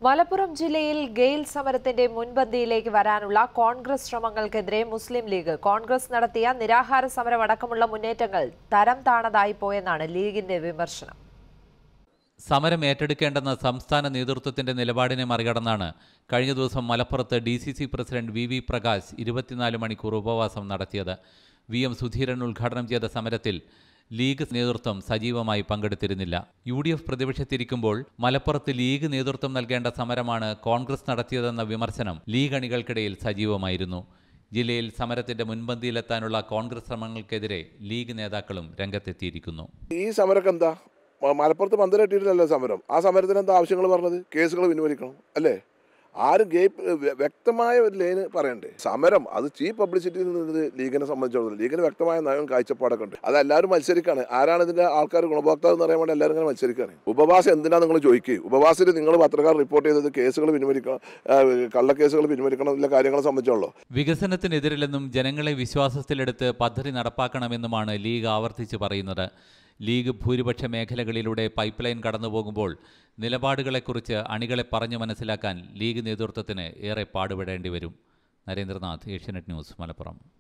മലപ്പുറം ജില്ലയിൽ ഗെയിൽ സമരത്തിന്റെ മുൻപന്തിയിലേക്ക് വരാനുള്ള കോൺഗ്രസ് ശ്രമങ്ങൾക്കെതിരെ മുസ്ലിം ലീഗ് കോൺഗ്രസ് നടത്തിയ നിരാഹാര സമരം അടക്കമുള്ള മുന്നേറ്റങ്ങൾ തരം താണതായി പോയെന്നാണ് ലീഗിന്റെ വിമർശനം സമരം ഏറ്റെടുക്കേണ്ടെന്ന സംസ്ഥാന നേതൃത്വത്തിന്റെ നിലപാടിനെ മറികടന്നാണ് കഴിഞ്ഞ ദിവസം മലപ്പുറത്ത് D C C president V V Prakash ഇരുപത്തിനാല് മണിക്കൂർ ഉപവാസം നടത്തിയത് വി എം സുധീരൻ ഉദ്ഘാടനം ചെയ്ത സമരത്തിൽ ലീഗ് നേതൃത്വം സജീവമായി പങ്കെടുത്തിരുന്നില്ല യു ഡി എഫ് പ്രതിപക്ഷത്തിരിക്കുമ്പോൾ മലപ്പുറത്ത് ലീഗ് നേതൃത്വം നൽകേണ്ട സമരമാണ് കോൺഗ്രസ് നടത്തിയതെന്ന വിമർശനം ലീഗ് അണികൾക്കിടയിൽ സജീവമായിരുന്നു ജില്ലയിൽ സമരത്തിന്റെ മുൻപന്തിയിലെത്താനുള്ള കോൺഗ്രസ് ശ്രമങ്ങൾക്കെതിരെ ലീഗ് നേതാക്കളും രംഗത്തെത്തിയിരിക്കുന്നു ഈ സമരമൊക്കെ എന്താ മ- മലപ്പുറത്ത് പന്തലിട്ടിട്ടില്ലല്ലോ സമരം ആ സമരത്തിന് എന്താ ആവശ്യങ്ങൾ പറഞ്ഞത് കേസുകൾ പിൻവലിക്കണം അല്ലേ ആരും ഗേ വ്യക്തമായ ഒരു ലൈന് പറയണ്ടേ സമരം അത് ചീഫ് പബ്ലിസിറ്റി നിന്നത് ലീഗിനെ സംബന്ധിച്ചിടത്തോളം ലീഗിന് വ്യക്തമായ നയവും കാഴ്ചപ്പാടൊക്കെ ഉണ്ട് അത് എല്ലാവരും മത്സരിക്കാണ് ആരാണ് ഇതിന്റെ ആൾക്കാർ ഗുണഭോക്താവ് എന്ന് അറിയാൻ വേണ്ടി എല്ലാവരും ഇങ്ങനെ മത്സരിക്കാണ് ഉപവാസം എന്തിനാ നിങ്ങൾ ചോദിക്കുക ഉപവാസത്തിൽ നിങ്ങൾ പത്രക്കാർ റിപ്പോർട്ട് ചെയ്തത് കേസുകൾ പിൻവലിക്കണം ആ, കള്ളക്കേസുകൾ പിൻവലിക്കണം എന്നുള്ള കാര്യങ്ങളെ സംബന്ധിച്ചുള്ളൂ വികസനത്തിനെതിരില്ലെന്നും ജനങ്ങളെ വിശ്വാസത്തിലെടുത്ത് പദ്ധതി നടപ്പാക്കണമെന്നുമാണ് ലീഗ് ആവർത്തിച്ച് പറയുന്നത് ലീഗ് ഭൂരിപക്ഷ മേഖലകളിലൂടെ പൈപ്പ് ലൈൻ കടന്നുപോകുമ്പോൾ നിലപാടുകളെക്കുറിച്ച് അണികളെ പറഞ്ഞു മനസ്സിലാക്കാൻ ലീഗ് നേതൃത്വത്തിന് ഏറെ പാടുപെടേണ്ടി വരും നരേന്ദ്രനാഥ് ഏഷ്യാനെറ്റ് ന്യൂസ് മലപ്പുറം